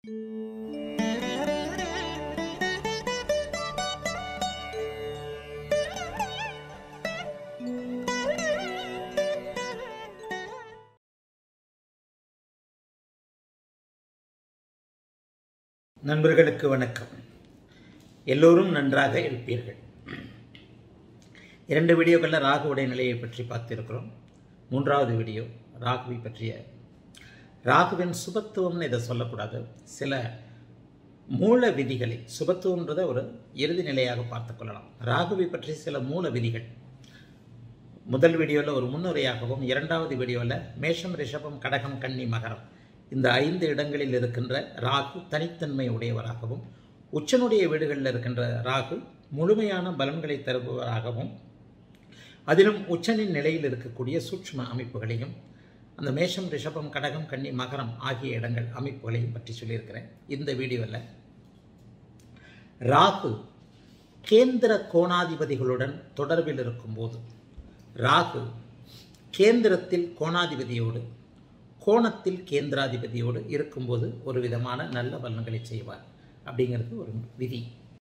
நண்பர்களுக்கு வணக்கம் எல்லோரும் நன்றாக இருப்பீர்கள் இரண்டு வீடியோக்களில் ராகுவுடைய நிலையை பற்றி பார்த்திருக்கிறோம் மூன்றாவது வீடியோ ராகுவை பற்றிய ராகுவின் சுபத்துவம்னு இதை சொல்லக்கூடாது சில மூல விதிகளை சுபத்துவன்றதை ஒரு இறுதி நிலையாக பார்த்துக் கொள்ளலாம் ராகுவை பற்றி சில மூல விதிகள் முதல் வீடியோவில் ஒரு முன்னுரையாகவும் இரண்டாவது வீடியோவில் மேஷம் ரிஷபம் கடகம் கன்னி மகரம் இந்த ஐந்து இடங்களில் இருக்கின்ற ராகு தனித்தன்மை உடையவராகவும் உச்சனுடைய வீடுகளில் இருக்கின்ற ராகு முழுமையான பலன்களை தருபவராகவும் அதிலும் உச்சனின் நிலையில் இருக்கக்கூடிய சூட்சும அமைப்புகளையும் அந்த மேஷம் ரிஷபம் கடகம் கன்னி மகரம் ஆகிய இடங்கள் அமைப்புகளையும் பற்றி சொல்லியிருக்கிறேன் இந்த வீடியோவில் ராகு கேந்திர கோணாதிபதிகளுடன் தொடர்பில் இருக்கும்போது ராகு கேந்திரத்தில் கோணாதிபதியோடு கோணத்தில் கேந்திராதிபதியோடு இருக்கும்போது ஒரு விதமான நல்ல பலன்களை செய்வார் அப்படிங்கிறது ஒரு விதி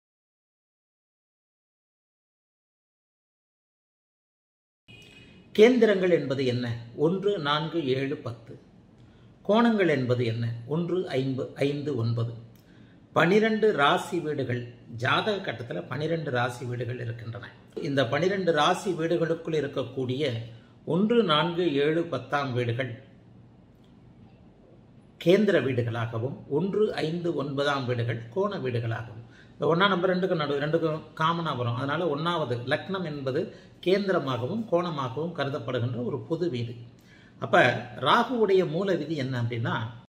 கேந்திரங்கள் என்பது என்ன ஒன்று நான்கு ஏழு பத்து கோணங்கள் என்பது என்ன ஒன்று ஐந்து ஐந்து ஒன்பது பனிரெண்டு ராசி வீடுகள் ஜாதக கட்டத்தில் பனிரெண்டு ராசி வீடுகள் இருக்கின்றன இந்த பனிரெண்டு ராசி வீடுகளுக்குள் இருக்கக்கூடிய ஒன்று நான்கு ஏழு பத்தாம் வீடுகள் கேந்திர வீடுகளாகவும் ஒன்று ஐந்து ஒன்பதாம் வீடுகள் கோண வீடுகளாகவும் இந்த ஒன்றா நம்பர் ரெண்டுக்கும் நடு ரெண்டுக்கும் காமனாக வரும் அதனால் ஒன்றாவது லக்னம் என்பது கேந்திரமாகவும் கோணமாகவும் கருதப்படுகின்ற ஒரு பொது வீடு அப்போ ராகுவுடைய மூல விதி என்ன அப்படின்னா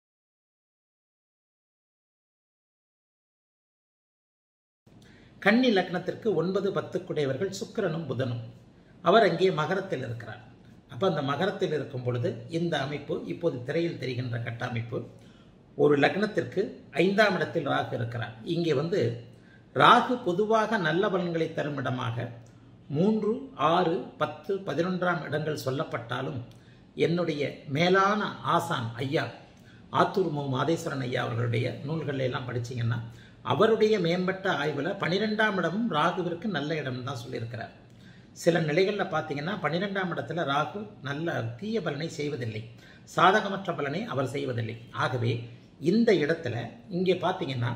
கன்னி லக்னத்திற்கு ஒன்பது பத்துக்குடையவர்கள் சுக்கிரனும் புதனும் அவர் அங்கே மகரத்தில் இருக்கிறார் அப்போ அந்த மகரத்தில் இருக்கும் பொழுது இந்த அமைப்பு இப்போது திரையில் தெரிகின்ற கட்டமைப்பு ஒரு லக்னத்திற்கு ஐந்தாம் இடத்தில் ராகு இருக்கிறார் இங்கே வந்து ராகு பொதுவாக நல்ல பலன்களை தரும் இடமாக மூன்று ஆறு பத்து பதினொன்றாம் இடங்கள் சொல்லப்பட்டாலும் என்னுடைய மேலான ஆசான் ஐயா ஆத்தூர் மு மாதேஸ்வரன் ஐயா அவர்களுடைய நூல்கள் எல்லாம் படிச்சீங்கன்னா அவருடைய மேம்பட்ட ஆய்வில் பனிரெண்டாம் இடமும் ராகுவிற்கு நல்ல இடம் தான் சொல்லியிருக்கிறார் சில நிலைகளில் பார்த்தீங்கன்னா பன்னிரெண்டாம் இடத்துல ராகு நல்ல தீய பலனை செய்வதில்லை சாதகமற்ற பலனை அவர் செய்வதில்லை ஆகவே இந்த இடத்துல இங்கே பார்த்தீங்கன்னா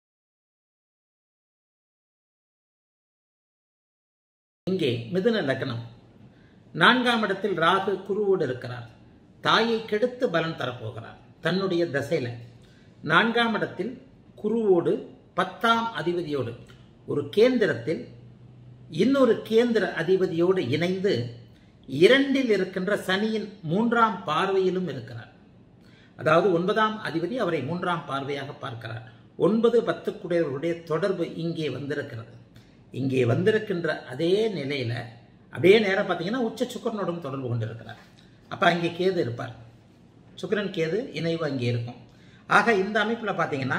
இங்கே மிதுன லக்னம் நான்காம் இடத்தில் ராகு குருவோடு இருக்கிறார் தாயை கெடுத்து பலன் தரப்போகிறார் தன்னுடைய தசையில நான்காம் இடத்தில் குருவோடு பத்தாம் அதிபதியோடு ஒரு கேந்திரத்தில் இன்னொரு கேந்திர அதிபதியோடு இணைந்து இரண்டில் இருக்கின்ற சனியின் மூன்றாம் பார்வையிலும் இருக்கிறார் அதாவது ஒன்பதாம் அதிபதி அவரை மூன்றாம் பார்வையாக பார்க்கிறார் ஒன்பது பத்துக்குடையவர்களுடைய தொடர்பு இங்கே வந்திருக்கிறது இங்கே வந்திருக்கின்ற அதே நிலையில அப்படியே நேரம் பார்த்தீங்கன்னா உச்ச சுக்கரனோடும் தொடர்பு கொண்டிருக்கிறார் அப்ப அங்கே கேது இருப்பார் சுக்கரன் கேது இணைவு அங்கே இருக்கும் ஆக இந்த அமைப்பில் பார்த்தீங்கன்னா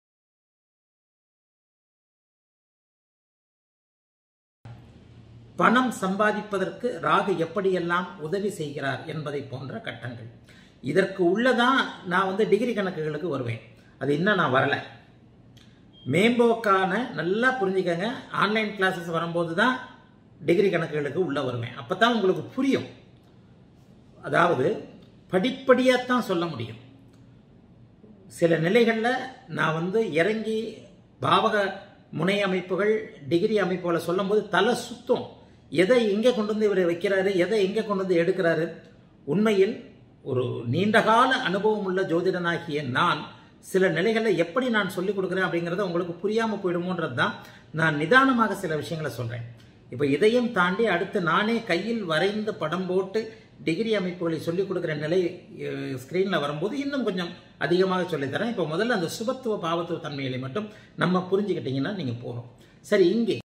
பணம் சம்பாதிப்பதற்கு ராகு எப்படியெல்லாம் உதவி செய்கிறார் என்பதை போன்ற கட்டங்கள் இதற்கு உள்ளதான் நான் வந்து டிகிரி கணக்குகளுக்கு வருவேன் அது இன்னும் நான் வரல மேம்போக்கான நல்லா புரிஞ்சுக்கங்க ஆன்லைன் கிளாஸஸ் வரும்போது தான் டிகிரி கணக்குகளுக்கு உள்ள வருவேன் அப்போ தான் உங்களுக்கு புரியும் அதாவது படிப்படியாக தான் சொல்ல முடியும் சில நிலைகளில் நான் வந்து இறங்கி பாவக முனை அமைப்புகள் டிகிரி அமைப்புகளை சொல்லும்போது தலை சுத்தம் எதை எங்கே கொண்டு வந்து இவர் வைக்கிறாரு எதை எங்கே கொண்டு வந்து எடுக்கிறாரு உண்மையில் ஒரு நீண்டகால அனுபவம் உள்ள ஜோதிடனாகிய நான் சில நிலைகளில் எப்படி நான் சொல்லிக் கொடுக்குறேன் அப்படிங்கிறத உங்களுக்கு புரியாமல் போயிடுமோன்றது தான் நான் நிதானமாக சில விஷயங்களை சொல்கிறேன் இப்போ இதையும் தாண்டி அடுத்து நானே கையில் வரைந்து படம் போட்டு டிகிரி அமைப்புகளை சொல்லிக் கொடுக்குற நிலை ஸ்க்ரீனில் வரும்போது இன்னும் கொஞ்சம் அதிகமாக சொல்லித்தரேன் இப்போ முதல்ல அந்த சுபத்துவ பாவத்துவ தன்மைகளை மட்டும் நம்ம புரிஞ்சுக்கிட்டீங்கன்னா நீங்கள் போகணும் சரி இங்கே